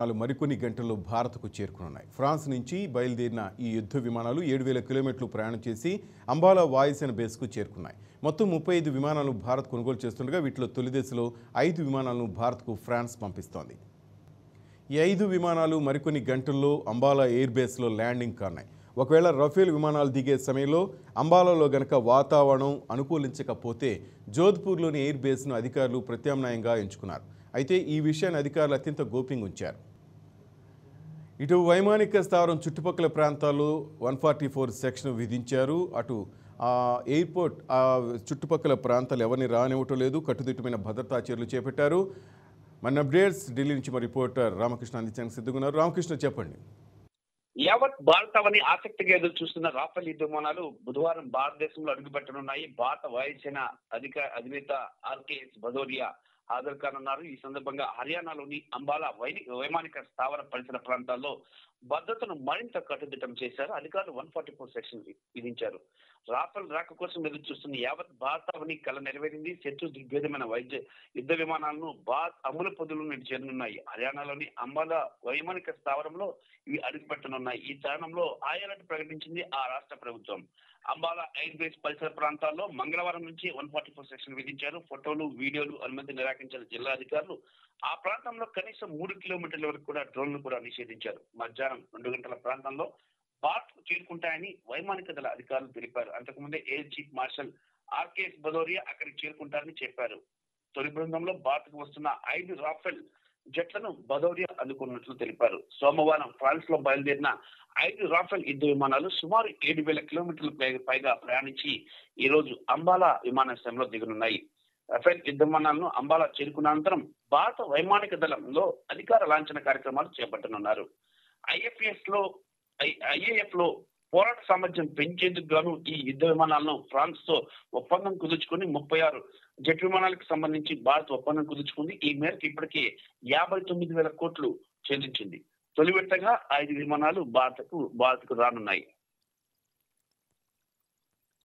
విమానాలు మరికొన్ని గంటల్లో భారత్కు చేరుకున్నాయి ఫ్రాన్స్ నుంచి బయలుదేరిన ఈ యుద్ధ విమానాలు ఏడు వేల కిలోమీటర్లు ప్రయాణం చేసి అంబాలా వాయుసేన బేస్కు చేరుకున్నాయి మొత్తం ముప్పై ఐదు విమానాలు భారత్ కొనుగోలు చేస్తుండగా వీటిలో తొలి దశలో ఐదు విమానాలను భారత్కు ఫ్రాన్స్ పంపిస్తోంది ఈ ఐదు విమానాలు మరికొన్ని గంటల్లో అంబాలా ఎయిర్ బేస్లో ల్యాండింగ్ కానున్నాయి ఒకవేళ రఫేల్ విమానాలు దిగే సమయంలో అంబాలాలో గనక వాతావరణం అనుకూలించకపోతే జోధ్పూర్లోని ఎయిర్ బేస్ను అధికారులు ప్రత్యామ్నాయంగా ఎంచుకున్నారు అయితే ఈ విషయాన్ని అధికారులు అత్యంత గోప్యంగా ఉంచారు ఇటు వైమానిక స్థావరం చుట్టుపక్కల ప్రాంతాల్లో వన్ ఫార్టీ ఫోర్ సెక్షన్ విధించారు అటు ఆ ఎయిర్పోర్ట్ ఆ చుట్టుపక్కల ప్రాంతాలు ఎవరిని రానివ్వటం లేదు కట్టుదిట్టమైన భద్రతా చర్యలు చేపట్టారు మన అప్డేట్స్ ఢిల్లీ నుంచి మా రిపోర్టర్ రామకృష్ణ అందించడానికి సిద్ధంగా ఉన్నారు రామకృష్ణ చెప్పండి యావత్ భారతవని ఆసక్తిగా ఎదురు చూస్తున్న రాఫెల్ యుద్ధ విమానాలు బుధవారం భారతదేశంలో అడుగుపెట్టనున్నాయి భారత వాయుసేన అధిక అధినేత ఆర్కేఎస్ భదోరియా హాజరు కానున్నారు ఈ సందర్భంగా హర్యానాలోని అంబాలా వైని వైమానిక స్థావర పరిసర ప్రాంతాల్లో భద్రతను మరింత కట్టుదిట్టం చేశారు అధికారులు వన్ ఫార్టీ ఫోర్ సెక్షన్ విధించారు రాఫెల్ రాక కోసం ఎదురు చూస్తున్న యావత్ భారతవని కళ నెరవేరింది శత్రు దిగ్భేదమైన వైద్య యుద్ధ విమానాలను భారత్ అమలు పొదులు నేడు చేరనున్నాయి హర్యానాలోని అంబాలా వైమానిక స్థావరంలో ఇవి అడుగుపెట్టనున్నాయి ఈ తరుణంలో ఆయనట్టు ప్రకటించింది ఆ రాష్ట్ర ప్రభుత్వం అంబాలా ఎయిర్ బేస్ పరిసర ప్రాంతాల్లో మంగళవారం నుంచి వన్ ఫార్టీ ఫోర్ సెక్షన్ విధించారు ఫోటోలు వీడియోలు అనుమతి నిరాకరించిన జిల్లా అధికారులు ఆ ప్రాంతంలో కనీసం మూడు కిలోమీటర్ల వరకు కూడా డ్రోన్లు కూడా నిషేధించారు మధ్యాహ్నం రెండు గంటల ప్రాంతంలో భారత్ చేరుకుంటాయని వైమానిక దళ అధికారులు తెలిపారు అంతకుముందే air chief marshal RKS Bhadauria అక్కడికి చేరుకుంటారని చెప్పారు తొలి బృందంలో భారత్ కు వస్తున్న ఐదు రాఫెల్ జట్లను బదౌరియా అందుకున్నట్లు తెలిపారు సోమవారం ఫ్రాన్స్ లో బయలుదేరిన ఐదు రాఫెల్ యుద్ధ విమానాలు సుమారు ఏడు వేల కిలోమీటర్ల పై- పైగా ప్రయాణించి ఈ రోజు అంబాలా విమానాశ్రయంలో దిగనున్నాయి రఫేల్ యుద్ధ విమానాలను అంబాలా చేరుకున్న అనంతరం భారత వైమానిక దళంలో అధికార లాంఛన కార్యక్రమాలు చేపట్టనున్నారు ఐఎఫ్ఎస్ లో ఐఏఎఫ్ లో పోరాట సామర్థ్యం పెంచేందుకు గాను ఈ యుద్ధ విమానాలను ఫ్రాన్స్ తో ఒప్పందం కుదుర్చుకుని ముప్పై ఆరు జెట్ విమానాలకు సంబంధించి భారత్ ఒప్పందం కుదుర్చుకుంది ఈ మేరకు ఇప్పటికే యాభై తొమ్మిది వేల కోట్లు చెల్లించింది తొలి విడతగా ఐదు విమానాలు భారత్కు భారత్కు రానున్నాయి